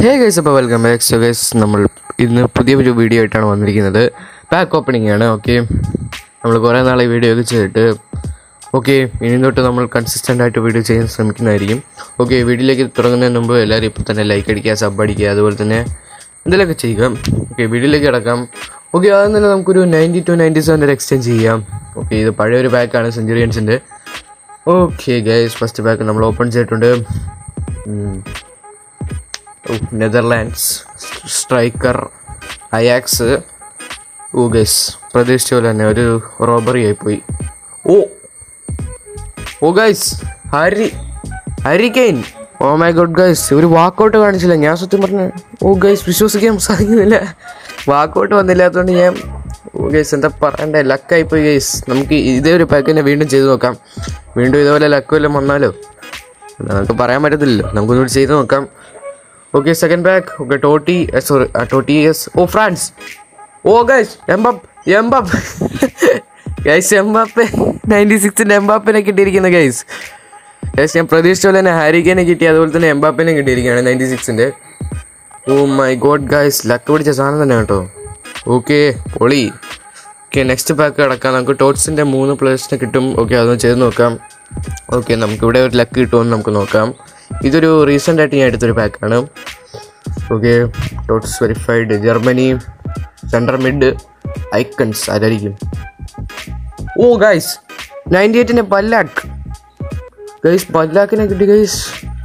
ഹേ guys അപ്പോൾ welcome back so guys നമ്മൾ ഇന്ന് പുതിയൊരു വീഡിയോ ആയിട്ടാണ് വന്നിരിക്കുന്നത് പാക്ക് ഓപ്പണിംഗ് ആണ് ഓക്കെ നമ്മൾ കുറേ നാളെ വീഡിയോ ഒക്കെ ചെയ്തിട്ട് ഓക്കെ ഇനി തൊട്ട് നമ്മൾ കൺസിസ്റ്റൻ്റ് ആയിട്ട് വീഡിയോ ചെയ്യാൻ ശ്രമിക്കുന്നതായിരിക്കും ഓക്കെ വീഡിയോയിലേക്ക് തുടങ്ങുന്നതിന് മുമ്പ് എല്ലാവരും ഇപ്പോൾ തന്നെ ലൈക്ക് അടിക്കുക സബ് അടിക്കുക അതുപോലെ തന്നെ എന്തെങ്കിലുമൊക്കെ ചെയ്യുക ഓക്കെ വീഡിയോയിലേക്ക് കിടക്കാം ഓക്കെ ആദ്യം തന്നെ നമുക്കൊരു നയൻറ്റി ടു നയൻറ്റി സെവൻ വരെ എക്സ്ചേഞ്ച് ചെയ്യാം ഓക്കെ ഇത് പഴയൊരു പാക്കാണ് സെഞ്ചുറിയൻസിൻ്റെ ഓക്കെ ഗൈസ് ഫസ്റ്റ് പാക്ക് നമ്മൾ ഓപ്പൺ ചെയ്തിട്ടുണ്ട് ഉം. ഓ, നെതർലാൻഡ്സ് സ്ട്രൈക്കർ അയാക്സ് ഓ ഗൈസ് പ്രതീക്ഷിച്ച പോലെ തന്നെ ഒരു റോബറി ആയിപ്പോയി ഓ ഓ guys Harry Harry Kane oh my good guys ഒരു വാക്കൗട്ട് കാണിച്ചില്ല ഞാൻ സത്യം പറഞ്ഞ ഓ ഗൈസ് വിശ്വസിക്കാൻ സാധിക്കുന്നില്ല വാക്കൗട്ട് വന്നില്ലാത്തതുകൊണ്ട് ഞാൻ ഓ ഗൈസ് എന്താ പറയണ്ടേ ലക്കായിപ്പോയി ഗൈസ് നമുക്ക് ഇതേ ഒരു പാക്ക് തന്നെ വീണ്ടും ചെയ്ത് നോക്കാം വീണ്ടും ഇതേപോലെ ലക്ക് വല്ലതും വന്നാലോ നമുക്ക് പറയാൻ പറ്റത്തില്ലല്ലോ നമുക്കൊന്നുകൂടി ചെയ്ത് നോക്കാം okay second back okay TOTY sorry TOTY S ഓ ഫ്രാൻസ് ഓ guys Mbappe Mbappe guys Mbappe ninety സിക്സിൻ്റെ എംബാപ്പിനെ കിട്ടിയിരിക്കുന്ന ഗൈസ് ഗൈസ് ഞാൻ പ്രതീക്ഷിച്ച പോലെ തന്നെ ഹാരിക്കേനെ കിട്ടി അതുപോലെ തന്നെ എംബാപ്പിനെ കിട്ടിയിരിക്കുകയാണ് നയൻറ്റി സിക്സിൻ്റെ oh my god guys luck പിടിച്ച സാധനം തന്നെ കേട്ടോ ഓക്കെ പൊളി ഓക്കെ നെക്സ്റ്റ് പാക്ക് കിടക്കാം നമുക്ക് ടോട്ട്സിൻ്റെ മൂന്ന് പ്ലേയേഴ്സിനെ കിട്ടും ഓക്കെ അതൊന്ന് ചെയ്ത് നോക്കാം ഓക്കെ നമുക്കിവിടെ ഒരു ലക്ക് കിട്ടുമെന്ന് നമുക്ക് നോക്കാം ഇതൊരു റീസെൻ്റ് ആയിട്ട് ഞാൻ എടുത്തൊരു പാക്കാണ് okay TOTS verified Germany central mid icons ആരായിരിക്കും ഓ ഗൈസ് നയൻറ്റി എയ്റ്റിൻ്റെ പല്ലാക്ക് ഗൈസ് പല്ലാക്കിനെ കിട്ടി ഗൈസ്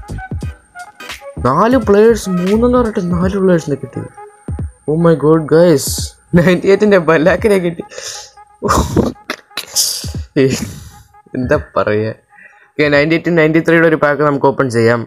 നാല് പ്ലേയേഴ്സ് മൂന്നെന്ന് പറഞ്ഞിട്ട് നാല് പ്ലേയേഴ്സിനെ കിട്ടി oh my god guys ninety എയ്റ്റിൻ്റെ പല്ലാക്കിനെ കിട്ടി ഏയ്, എന്താ പറയുക ഓക്കെ നയൻറ്റി എയ്റ്റ് നയൻറ്റി ത്രീയുടെ ഒരു പാക്ക് നമുക്ക് ഓപ്പൺ ചെയ്യാം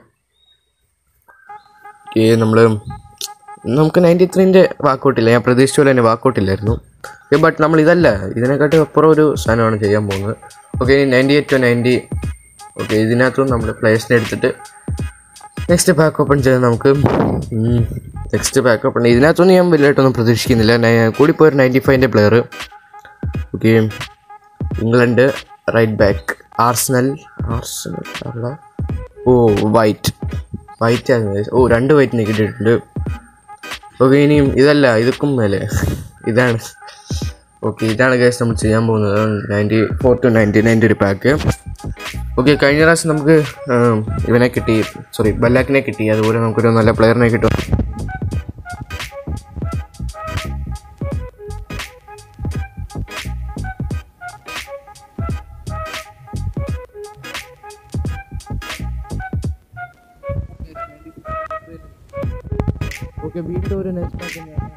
ഓക്കെ നമ്മൾ നമുക്ക് നയൻറ്റി ത്രീൻ്റെ വാക്കൗട്ടില്ല ഞാൻ പ്രതീക്ഷിച്ച പോലെ തന്നെ വാക്കൗട്ടില്ലായിരുന്നു ഓക്കെ ബട്ട് നമ്മൾ ഇതല്ല ഇതിനെക്കാട്ടും അപ്പുറം ഒരു സാധനമാണ് ചെയ്യാൻ പോകുന്നത് okay ninety eight to ninety okay ഇതിനകത്തും നമ്മൾ പ്ലേയേഴ്സിനെ എടുത്തിട്ട് നെക്സ്റ്റ് പാക്ക് ഓപ്പൺ ചെയ്ത് നമുക്ക് നെക്സ്റ്റ് പാക്ക് ഓപ്പൺ ഇതിനകത്തൊന്നും ഞാൻ വലുതായിട്ടൊന്നും പ്രതീക്ഷിക്കുന്നില്ല ഞാൻ കൂടിപ്പോയി ഒരു നയൻറ്റി ഫൈവിൻ്റെ player okay England right back Arsenal Arsenal അല്ല ഓ വൈറ്റ് വൈറ്റ് ആണ് guys. ഓ രണ്ട് വൈറ്റിനെ കിട്ടിയിട്ടുണ്ട് ഓക്കെ ഇനിയും ഇതല്ല ഇതൊക്കും മേലെ ഇതാണ് ഓക്കെ ഇതാണ് കേസ് നമ്മൾ ചെയ്യാൻ പോകുന്നത് നയൻറ്റി ഫോർ ടു നയൻറ്റി നയൻ്റെ ഒരു പാക്ക് ഓക്കെ കഴിഞ്ഞ പ്രാവശ്യം നമുക്ക് ഉം, ഇവനെ കിട്ടി സോറി ബല്ലാക്കിനെ കിട്ടി അതുപോലെ നമുക്കൊരു നല്ല പ്ലെയറിനെ കിട്ടും ഓക്കെ വീണ്ടും ഒരു നെക്സ്റ്റ്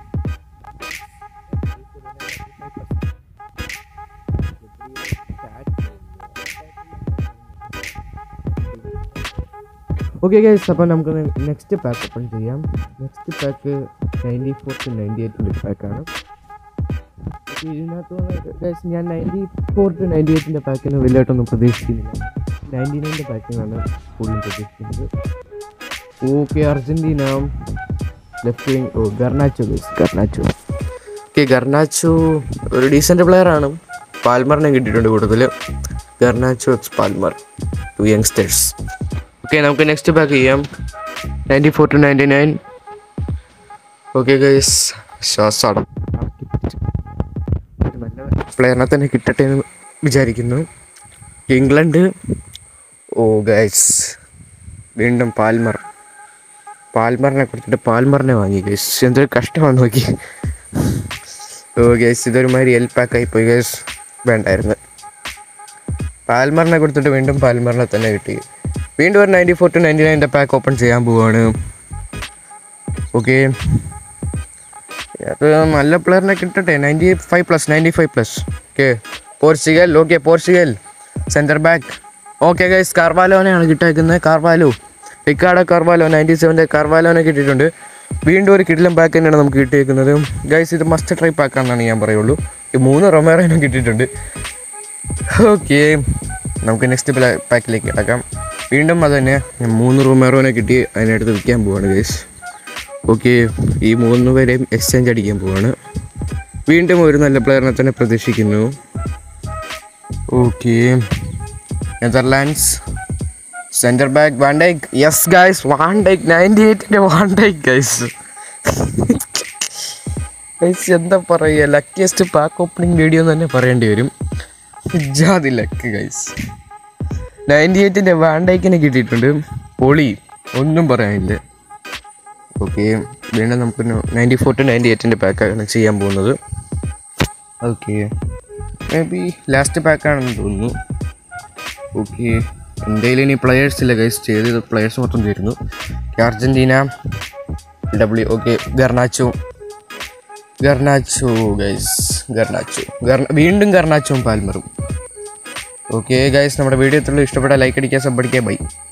ഓക്കെ ഗൈസ് അപ്പോൾ നമുക്ക് നെക്സ്റ്റ് പാക്ക് ഓപ്പൺ ചെയ്യാം next pack ninety four to ninety എയ്റ്റിൻ്റെ പാക്കാണ് ഇതിനകത്ത് ഗൈസ് ഞാൻ നയൻറ്റി ഫോർ ടു നയൻറ്റി എയ്റ്റിൻ്റെ പാക്കിന് വലിയതായിട്ടൊന്നും പ്രതീക്ഷിക്കുന്നില്ല നയൻറ്റി നയൻ്റെ പാക്കിനാണ് കൂടുതലും പ്രതീക്ഷിക്കുന്നത് ഓക്കെ അർജൻറ്റീന ലെഫ്റ്റ് വിങ് ഓ Garnacho guys Garnacho okay Garnacho ഒരു ഡീസൻറ്റ് പ്ലെയർ ആണ് പാൽമറിനെ കിട്ടിയിട്ടുണ്ട് കൂടുതൽ Garnacho X Palmer two youngsters okay നമുക്ക് നെക്സ്റ്റ് പാക്ക് ചെയ്യാം ninety four to ninety nine okay guys ശ്വാസം നല്ല പ്ലെയറിനെ തന്നെ കിട്ടട്ടെ എന്ന് വിചാരിക്കുന്നു ഇംഗ്ലണ്ട് ഓ ഗൈസ് വീണ്ടും പാൽമർ പാൽമറിനെ കൊടുത്തിട്ട് പാൽമറിനെ വാങ്ങി ഗൈസ് എന്തൊരു കഷ്ടമാണ് നോക്കി ഓ ഗൈസ് ഇതൊരുമാതിരി എൽ പാക്കായി പോയി ഗൈസ് വേണ്ടായിരുന്നു പാൽമറിനെ കൊടുത്തിട്ട് വീണ്ടും പാൽമറിനെ തന്നെ കിട്ടി വീണ്ടും ഒരു നയൻറ്റി ഫോർ ടു നയൻറ്റി നയൻ്റെ പാക്ക് ഓപ്പൺ ചെയ്യാൻ പോവാണ് ഓക്കെ അത് നല്ല പ്ലെയറിനെ കിട്ടട്ടെ ninety five plus ninety five plus okay Portugal okay Portugal centre back okay guys കാർവാലോനെയാണ് കിട്ടിയേക്കുന്നത് കാർവാലോ റിക്കാർഡോ കാർവാലോ നയൻറ്റി സെവൻ്റെ കാർവാലോനെ കിട്ടിയിട്ടുണ്ട് വീണ്ടും ഒരു കിടിലം പാക്ക് തന്നെയാണ് നമുക്ക് കിട്ടിയേക്കുന്നത് ഗൈസ് ഇത് മസ്റ്റ് ട്രൈ പാക്കാണെന്നാണ് ഞാൻ പറയുള്ളൂ ഈ മൂന്ന് റൊമേറോനും കിട്ടിയിട്ടുണ്ട് ഓക്കെ നമുക്ക് നെക്സ്റ്റ് പാക്കിലേക്ക് കിടക്കാം വീണ്ടും അത് തന്നെ ഞാൻ മൂന്ന് റൊമേറോനെ കിട്ടി അതിനടുത്ത് വിൽക്കാൻ പോവാണ് ഗൈസ് ഓക്കെ ഈ മൂന്ന് പേരെയും എക്സ്ചേഞ്ച് അടിക്കാൻ പോവാണ് വീണ്ടും ഒരു നല്ല പ്ലെയറിനെ തന്നെ പ്രതീക്ഷിക്കുന്നു okay Netherlands centre back Van Dijk yes guys Van Dijk ninety എയ്റ്റിൻ്റെ വാൻ ഡൈക്ക് ഗൈസ് ഗൈസ് എന്താ പറയുക ലക്കിയസ്റ്റ് പാക്ക് ഓപ്പണിംഗ് വീഡിയോ എന്ന് തന്നെ പറയേണ്ടി വരും ജാതി ലക്ക് ഗൈസ് നയൻറ്റി എയ്റ്റിൻ്റെ വാൻഡൈക്കിനെ കിട്ടിയിട്ടുണ്ട് പൊളി ഒന്നും പറയാനില്ല ഓക്കെ വീണ്ടും നമുക്ക് നയൻറ്റി ഫോർ ടു നയൻറ്റി എയ്റ്റിൻ്റെ പാക്കാണ് ചെയ്യാൻ പോകുന്നത് ഓക്കെ മേ ബി ലാസ്റ്റ് പാക്കാണെന്ന് തോന്നുന്നു ഓക്കെ എൻ്റെ കയ്യിൽ ഇനി പ്ലെയേഴ്സ് ഇല്ല ഗൈസ് ചെയ്ത് പ്ലെയേഴ്സ് മൊത്തം തീരുന്നു Argentina W okay Garnacho Garnacho guys Garnacho ഗർണ വീണ്ടും ഗർണാച്ചോയും പാൽമറും ഓക്കെ ഗൈസ് നമ്മുടെ വീഡിയോ എത്തുള്ളൂ ഇഷ്ടപ്പെട്ട ലൈക്ക് അടിക്കുക സബ് അടിക്കുക ബൈ